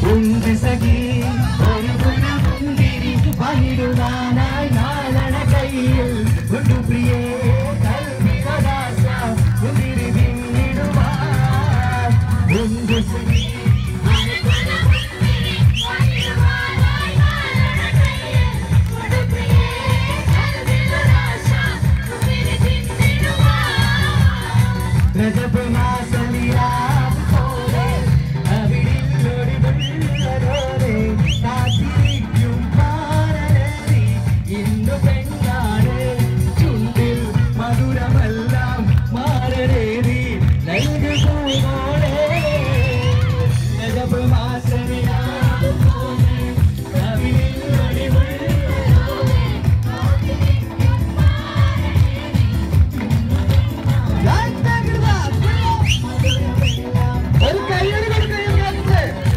ഉണ്ട് സഖി ഒരു പുനമുന്തിരി പണിടുവാനായി നാലണ കയ്യിൽ കൊണ്ടു പ്രിയേ കൽവികദാസ മുന്തിരി പിന്നിടുവാൻ ഉണ്ട് സഖി രജപ് മാസമിരാവ് പോലെ അവിടില്ലൊടിവുള്ളതോടെ കാത്തിരിക്കും പാറനേറി ഇന്നു പെണ്ണാണ് ചുണ്ടിൽ മധുരമെല്ലാം മാറനേറി നൽകുമോളെ രജപ് മാസമിരാവ് പോലെ അവിടില്ലൊടിവുള്ളതോടെ ഒരു കയ്യടി കൊടുക്കുക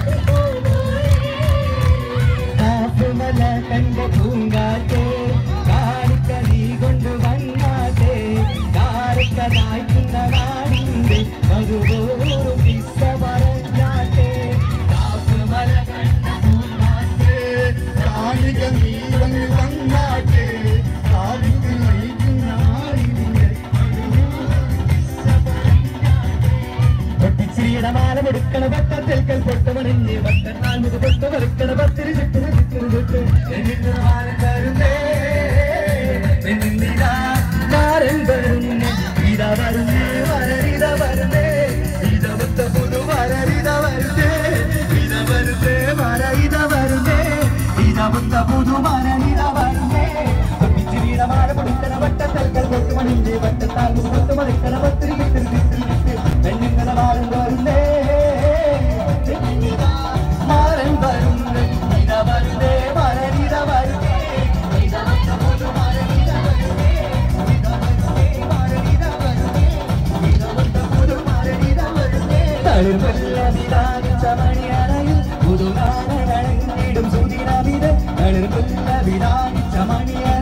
കാപ്പുമല കണ്ട പൂങ്കാറ്റേ കാണിക്ക നീ കൊണ്ട് വന്നാട്ടെ കാരക്ക നായ്ക്കുന്ന നാടിന്റെ മധുപോറും കിസ്സ പറഞ്ഞാട്ടെ കാപ്പുമല കണ്ട പൂങ്കാറ്റേ കാണിക്ക നീ കൊണ്ട് വന്നാട്ടെ കാണിക്ക നയിക്കുന്ന നാടിന്റെ പൊട്ടിച്ചിരിയുടെ മാല കൊടുക്കണ പട്ടത്തിൽ പൊട്ടുമണിഞ്ഞ് പട്ടനാൾ മുഖ പൊട്ട് വറുക്കണ പത്തിരി ചുറ്റിന് ചുറ്റിന് ചുറ്റ് എന്നിട്ട് മാല തരുന്നേ എന്നിന്തിരാ മാരൻ വരുന്നേ ഇതാ വരുന്നേ വരരിത വരുന്നേ ഇതവത്ത പുതു വരരിത വരുന്നേ ഇത വരുന്നേ മര ഇത വരുന്നേ ഇതവത്ത പുതു മരണിത വരുന്നേ പൊട്ടിച്ചിരിയുടെ മാല കൊടുക്കണ പട്ടത്തിൽ പൊട്ടുമണിഞ്ഞ് പട്ടത്താൽ മുഖ പൊട്ട് വറുക്കണ പത്തിരി ചുറ്റിന് ചുറ്റിന് ചുറ്റ് പെണ്ണുങ്ങളെ മാറൻ വരുന്നേ മാറൻ വരുന്നേ ഇത വരുന്നേ മരണിത വരുന്നേ ഇതവത്ത പുതു മരണിത വരുന്നേ ഇത വരുന്നേ മരണിത വരുന്നേ ഇതവത്ത പുതു മരണിത വരുന്നേ തളിർവല്ല വിധാനിച്ച മണിയറയിൽ പുതുനാടനടങ്ങിടും സുദിനമിത് തളിർവല്ല വിധാനിച്ച മണിയറ